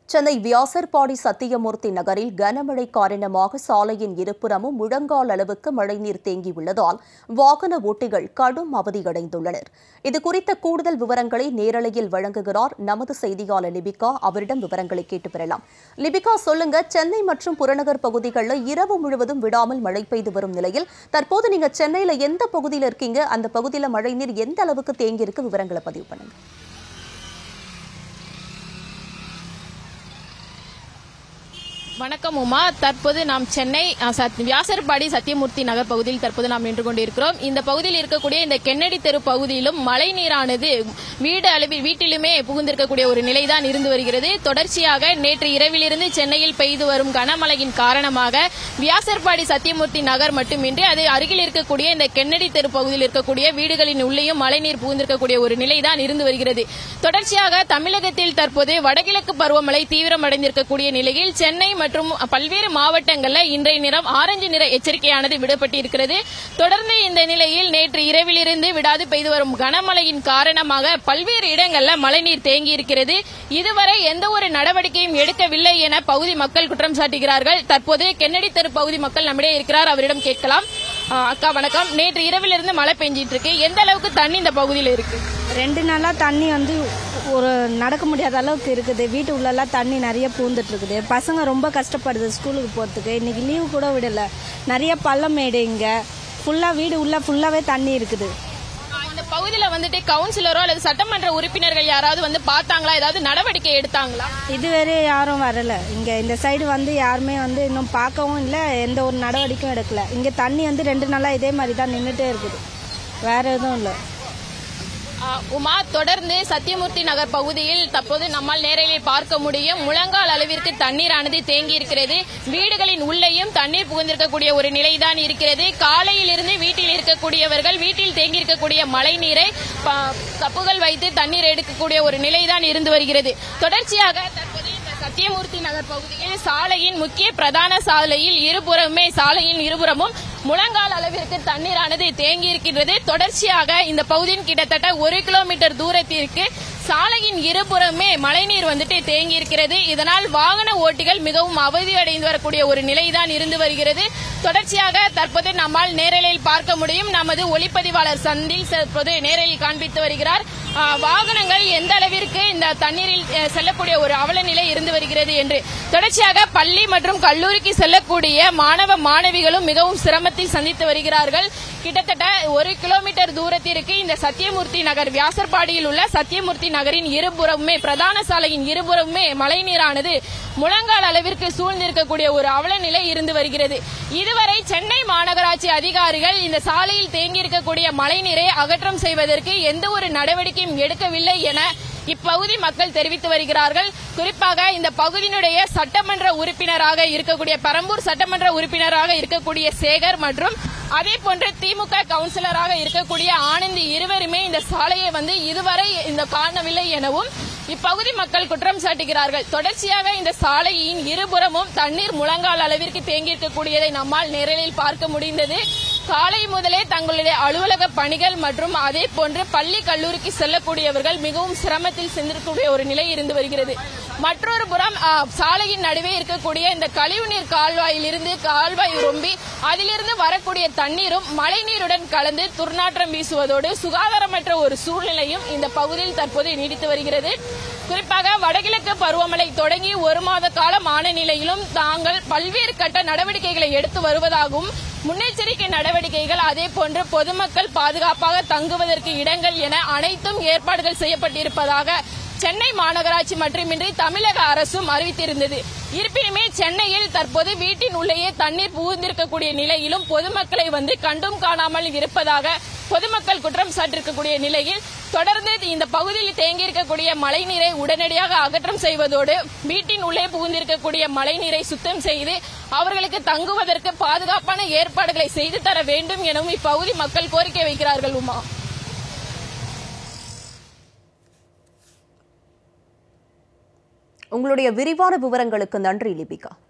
சென்னை வியாசர்பாடி சத்தியமூர்த்தி நகரில் கனமழை காரணமாக சாலையின் இருபுறமும் முழங்கால் அளவுக்கு மழைநீர் தேங்கியுள்ளதால் வாகன ஓட்டிகள் கடும் அவதியடைந்துள்ளனர் இதுகுறித்த கூடுதல் விவரங்களை நேரலையில் வழங்குகிறார் நமது செய்தியாளர் லிபிகா அவரிடம் விவரங்களை கேட்டு பெறலாம் லிபிகா சொல்லுங்க சென்னை மற்றும் புறநகர் பகுதிகளில் இரவு முழுவதும் விடாமல் மழை பெய்து வரும் நிலையில் தற்போது நீங்க சென்னையில எந்த பகுதியில் இருக்கீங்க அந்த பகுதியில் மழைநீர் எந்த அளவுக்கு தேங்கி இருக்கு விவரங்களை பதிவு பண்ணுங்க வணக்கம் உமா தற்போது நாம் சென்னை அ, சத்- வியாசர்பாடி சத்தியமூர்த்தி நகர் பகுதியில் தற்போது நாம் நின்று கொண்டிருக்கிறோம் இந்த பகுதியில் இருக்கக்கூடிய இந்த கென்னடி தெரு பகுதியிலும் மழை நீரானது வீடு அளவில் வீட்டிலுமே புகுந்திருக்கக்கூடிய ஒரு நிலைதான் இருந்து வருகிறது தொடர்ச்சியாக நேற்று இரவிலிருந்து சென்னையில் பெய்து வரும் கனமழையின் காரணமாக வியாசர்பாடி சத்தியமூர்த்தி நகர் மட்டுமின்றி அது அருகில் இருக்கக்கூடிய இந்த கென்னடி தெரு பகுதியில் இருக்கக்கூடிய வீடுகளின் உள்ளேயும் மழைநீர் புகுந்திருக்கக்கூடிய ஒரு நிலைதான் இருந்து வருகிறது தொடர்ச்சியாக தமிழகத்தில் தற்போது வடகிழக்கு பருவமழை தீவிரமடைந்திருக்கக்கூடிய நிலையில் சென்னை மற்றும் பல்வேறு மாவட்டங்கள்ல இன்றைய நிறம் ஆரஞ்சு நிற எச்சரிக்கையானது விடப்பட்டிருக்கிறது தொடர்ந்து இந்த நிலையில் நேற்று இரவிலிருந்து விடாது பெய்து வரும் கனமழையின் காரணமாக பல்வேறு இடங்கள்ல மழைநீர் தேங்கி இருக்கிறது இதுவரை எந்த ஒரு நடவடிக்கையும் எடுக்கவில்லை என பகுதி மக்கள் குற்றம் சாட்டுகிறார்கள் தற்போது கென்னடி தெரு பகுதி மக்கள் நம்மிடையே இருக்கிறார் அவரிடம் கேட்கலாம் ஆ, அக்கா வணக்கம் நேற்று இரவிலிருந்து மழை பெஞ்சிட்டு இருக்கு எந்த அளவுக்கு தண்ணி இந்த பகுதியில் இருக்கு ரெண்டு நாளா தண்ணி வந்து ஒரு நடக்க முடியாத அளவுக்கு இருக்குது வீட்டு உள்ளெல்லாம் தண்ணி நிறைய பூந்துட்டு இருக்குது பசங்க ரொம்ப கஷ்டப்படுது ஸ்கூலுக்கு போகிறதுக்கு இன்னைக்கு லீவு கூட விடல நிறைய பள்ளம் மேடு இங்க ஃபுல்லா வீடு உள்ள ஃபுல்லாவே தண்ணி இருக்குது ஆ, இந்த பகுதியில வந்துட்டு கவுன்சிலரோ அல்லது சட்டமன்ற உறுப்பினர்கள் யாராவது வந்து பார்த்தாங்களா ஏதாவது நடவடிக்கை எடுத்தாங்களா இதுவரை யாரும் வரல இங்க இந்த சைடு வந்து யாருமே வந்து இன்னும் பார்க்கவும் இல்லை எந்த ஒரு நடவடிக்கையும் எடுக்கல இங்க தண்ணி வந்து ரெண்டு நாளா இதே மாதிரி தான் நின்றுட்டே இருக்குது வேற எதுவும் இல்லை ஆ, உமா தொடர்ந்து சத்தியமூர்த்தி நகர் பகுதியில் தற்போது நம்மால் நேரில் பார்க்க முடியும் முழங்கால் அளவிற்கு தண்ணீரானது தேங்கி இருக்கிறது வீடுகளின் உள்ளேயும் தண்ணீர் புகுந்திருக்கக்கூடிய ஒரு நிலைதான் இருக்கிறது காலையிலிருந்து வீட்டில் இருக்கக்கூடியவர்கள் வீட்டில் தேங்கி இருக்கக்கூடிய மழை நீரை ப- கப்புகள் வைத்து தண்ணீர் எடுக்கக்கூடிய ஒரு நிலைதான் இருந்து வருகிறது தொடர்ச்சியாக தற்போது இந்த சத்தியமூர்த்தி நகர் பகுதியில் சாலையின் முக்கிய பிரதான சாலையில் இருபுறமே சாலையின் இருபுறமும் முழங்கால் அளவிற்கு தண்ணீரானது தேங்கி இருக்கின்றது தொடர்ச்சியாக இந்த பகுதியின் கிட்டத்தட்ட ஒரு கிலோமீட்டர் தூரத்திற்கு சாலையின் இருபுறமே மழைநீர் வந்துட்டு தேங்கி இருக்கிறது இதனால் வாகன ஓட்டிகள் மிகவும் அவதியடைந்து வரக்கூடிய ஒரு நிலைதான் இருந்து வருகிறது தொடர்ச்சியாக தற்போது நம்மால் நேரலையில் பார்க்க முடியும் நமது ஒளிப்பதிவாளர் சந்தில் தற்போது நேரலில் காண்பித்து வருகிறார் ஆ, வாகனங்கள் எந்த அளவிற்கு இந்த தண்ணீரில் அ, செல்லக்கூடிய ஒரு அவல நிலை இருந்து வருகிறது என்று தொடர்ச்சியாக பள்ளி மற்றும் கல்லூரிக்கு செல்லக்கூடிய மாணவ மாணவிகளும் மிகவும் சிரமத்தில் சந்தித்து வருகிறார்கள் கிட்டத்தட்ட ஒரு கிலோமீட்டர் தூரத்திற்கு இந்த சத்தியமூர்த்தி நகர் வியாசர்பாடியில் உள்ள சத்தியமூர்த்தி நகரின் இருபுறமுமே பிரதான சாலையின் இருபுறமுமே மழைநீரானது முழங்கால் அளவிற்கு சூழ்ந்திருக்கக்கூடிய ஒரு அவல நிலை இருந்து வருகிறது இதுவரை சென்னை மாநகராட்சி அதிகாரிகள் இந்த சாலையில் தேங்கி இருக்கக்கூடிய மழைநீரை அகற்றம் செய்வதற்கு எந்த ஒரு நடவடிக்கையும் எடுக்கவில்லை என இப்பகுதி மக்கள் தெரிவித்து வருகிறார்கள் குறிப்பாக இந்த பகுதியினுடைய சட்டமன்ற உறுப்பினராக இருக்கக்கூடிய பெரம்பூர் சட்டமன்ற உறுப்பினராக இருக்கக்கூடிய சேகர் மற்றும் அதே போன்று திமுக கவுன்சிலராக இருக்கக்கூடிய ஆனந்தி இருவருமே இந்த சாலையை வந்து இதுவரை இந்த காணவில்லை எனவும் இப்பகுதி மக்கள் குற்றம் சாட்டுகிறார்கள் தொடர்ச்சியாக இந்த சாலையின் இருபுறமும் தண்ணீர் முழங்கால் அளவிற்கு தேங்கியிருக்கக்கூடியதை நம்மால் நேரலில் பார்க்க முடிந்தது காலை முதலே தங்களுடைய அலுவலக பணிகள் மற்றும் அதே போன்று பள்ளி கல்லூரிக்கு செல்லக்கூடியவர்கள் மிகவும் சிரமத்தில் சென்றிருக்கக்கூடிய ஒரு நிலை இருந்து வருகிறது மற்றொரு புறம் ஆ, சாலையின் நடுவே இருக்கக்கூடிய இந்த கழிவுநீர் கால்வாயில் இருந்து கால்வாய் ரொம்பி அதிலிருந்து வரக்கூடிய தண்ணீரும் மழைநீருடன் கலந்து துர்நாற்றம் வீசுவதோடு சுகாதாரமற்ற ஒரு சூழ்நிலையும் இந்த பகுதியில் தற்போது நீடித்து வருகிறது குறிப்பாக வடகிழக்கு பருவமழை தொடங்கி ஒரு மாத காலம் ஆன நிலையிலும் தாங்கள் பல்வேறு கட்ட நடவடிக்கைகளை எடுத்து வருவதாகவும் முன்னெச்சரிக்கை நடவடிக்கைகள் அதே போன்று பொதுமக்கள் பாதுகாப்பாக தங்குவதற்கு இடங்கள் என அனைத்தும் ஏற்பாடுகள் செய்யப்பட்டிருப்பதாக சென்னை மாநகராட்சி மட்டுமின்றி தமிழக அரசும் அறிவித்திருந்தது இருப்பினுமே சென்னையில் தற்போது வீட்டின் உள்ளேயே தண்ணீர் புகுந்திருக்கக்கூடிய நிலையிலும் பொதுமக்களை வந்து கண்டும் காணாமல் இருப்பதாக பொதுமக்கள் குற்றம் சாட்டிருக்கக்கூடிய நிலையில் தொடர்ந்து இந்த பகுதியில் தேங்கியிருக்கக்கூடிய மழைநீரை உடனடியாக அகற்றம் செய்வதோடு வீட்டின் உள்ளே புகுந்திருக்கக்கூடிய மழைநீரை சுத்தம் செய்து அவர்களுக்கு தங்குவதற்கு பாதுகாப்பான ஏற்பாடுகளை செய்து தர வேண்டும் எனவும் இப்பகுதி மக்கள் கோரிக்கை வைக்கிறார்கள் உமா உங்களுடைய விரிவான விவரங்களுக்கு நன்றி லிபிகா